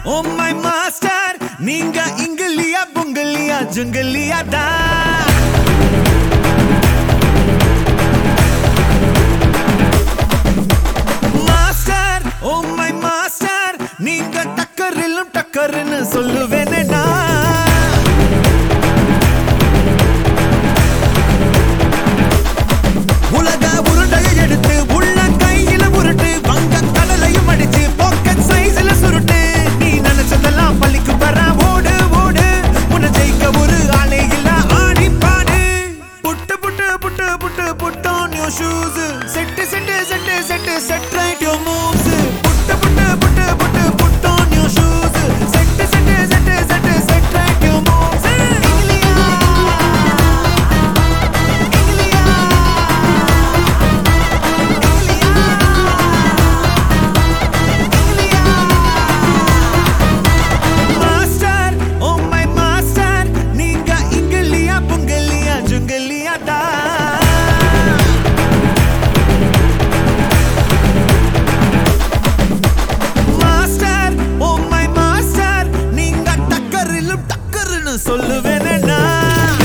O my master நீங்க இங்கிலியா புங்கிலியா ஜுங்கிலியா தான் மாஸ்டர் ஓ மை மாஸ்டர் நீங்க டக்கரிலும் டக்கர்னு சொல்லுவேனே நான் உலக உருண்டையை எடுத்து உள்ள கையில உருட்டு வங்க கடலையும் அடிச்சு பாக்கெட் சைஸ்ல சுருட்டு நீ நினைச்சதெல்லாம் பள்ளிக்கு வர ஓடு ஓடு உன்னை ஜெயிக்க ஒரு ஆளே இல்ல ஆடி பாடு put put put put put on your shoes set set set set set right your moves put put put put put on your shoes set set set set set right your moves master oh my master நீங்க இங்கிலியா புங்கிலியா ஜுங்கிலியா தான் master oh my master நீங்க டக்கரிலும் டக்கர்னு சொல்லுவேனே நான்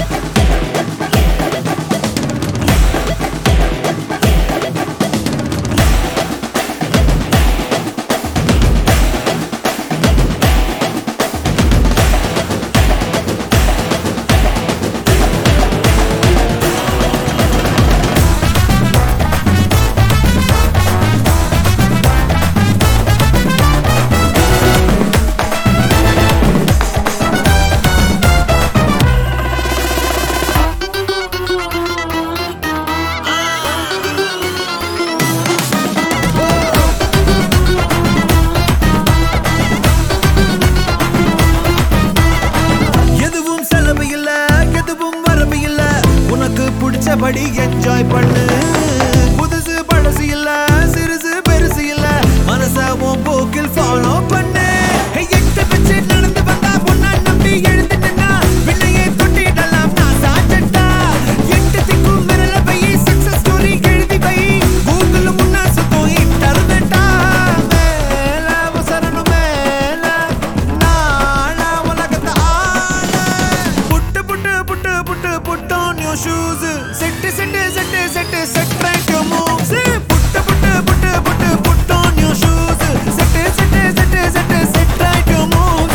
எதுவும் செலவு இல்ல எதுவும் வரவு இல்ல உனக்கு பிடிச்சபடி என்ஜாய் பண்ணு புதுசு பழசு இல்ல சிறுசு பெருசு இல்ல மனச உன் போக்கில் ஃபாலோ பண்ணு Hey, எட்டு வச்சு நடந்து வந்தா பொண்ணா நம்பி எழுந்து நின்னா விண்ணையே தொட்டிடலாம் நான் சாச்சட்டா எட்டு திக்கும் விரல வை சக்சஸ் ஸ்டோரி எழுதி வை கூகுள் முன்னா சுத்தம் தருவேட்டா மேல அவசரணும் மேல நானா உலகத்தை ஆள put put put put put on your shoes set set set set set back your moves put put put put put on your shoes set set set set set back your moves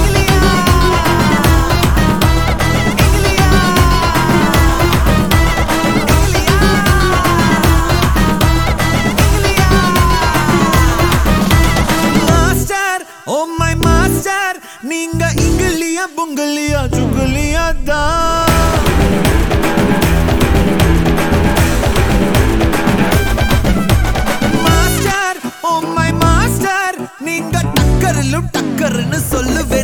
master oh my master நீங்க இங்கிலியா புங்கிலியா சுங்கிலியா தான் master oh my master நீங்க டக்கரிலும் டக்கர்னு சொல்லுவே